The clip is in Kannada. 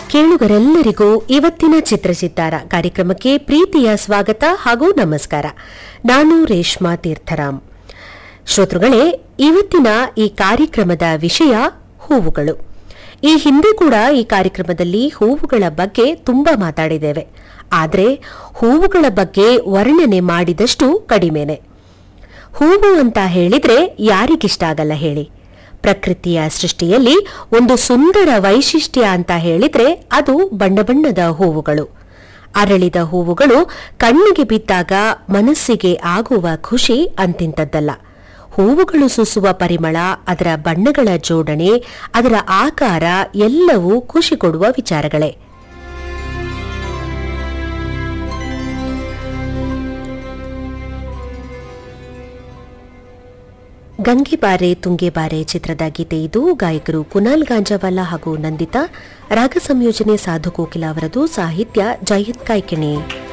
ಕೇಳುಗರೆಲ್ಲರಿಗೂ ಇವತ್ತಿನ ಚಿತ್ರಚಿತ್ತಾರ ಕಾರ್ಯಕ್ರಮಕ್ಕೆ ಪ್ರೀತಿಯ ಸ್ವಾಗತ ಹಾಗೂ ನಮಸ್ಕಾರ ನಾನು ರೇಷ್ಮಾ ತೀರ್ಥರಾಮ್ ಶ್ರೋತೃಗಳೇ ಇವತ್ತಿನ ಈ ಕಾರ್ಯಕ್ರಮದ ವಿಷಯ ಹೂವುಗಳು ಈ ಹಿಂದೆ ಕೂಡ ಈ ಕಾರ್ಯಕ್ರಮದಲ್ಲಿ ಹೂವುಗಳ ಬಗ್ಗೆ ತುಂಬಾ ಮಾತಾಡಿದ್ದೇವೆ ಆದರೆ ಹೂವುಗಳ ಬಗ್ಗೆ ವರ್ಣನೆ ಮಾಡಿದಷ್ಟು ಕಡಿಮೆನೆ ಹೂವು ಅಂತ ಹೇಳಿದ್ರೆ ಯಾರಿಗಿಷ್ಟ ಆಗಲ್ಲ ಹೇಳಿ ಪ್ರಕೃತಿಯ ಸೃಷ್ಟಿಯಲ್ಲಿ ಒಂದು ಸುಂದರ ವೈಶಿಷ್ಟ್ಯ ಅಂತ ಹೇಳಿದ್ರೆ ಅದು ಬಣ್ಣ ಬಣ್ಣದ ಹೂವುಗಳು ಅರಳಿದ ಹೂವುಗಳು ಕಣ್ಣಿಗೆ ಬಿದ್ದಾಗ ಮನಸ್ಸಿಗೆ ಆಗುವ ಖುಷಿ ಅಂತಿಂತದ್ದಲ್ಲ ಹೂವುಗಳು ಸೂಸುವ ಪರಿಮಳ ಅದರ ಬಣ್ಣಗಳ ಜೋಡಣೆ ಅದರ ಆಕಾರ ಎಲ್ಲವೂ ಖುಷಿ ಕೊಡುವ ವಿಚಾರಗಳೇ ಗಂಗೆಬಾರೆ ತುಂಗೆಬಾರೆ ಚಿತ್ರದ ಗೀತೆ ಇದು ಗಾಯಕರು ಕುನಾಲ್ ಗಾಂಜವಾಲ ಹಾಗೂ ನಂದಿತಾ ರಾಗ ಸಂಯೋಜನೆ ಸಾಧು ಕೋಕಿಲ ಅವರದು ಸಾಹಿತ್ಯ ಜಯಂತ್ ಕಾಯ್ಕಿಣಿ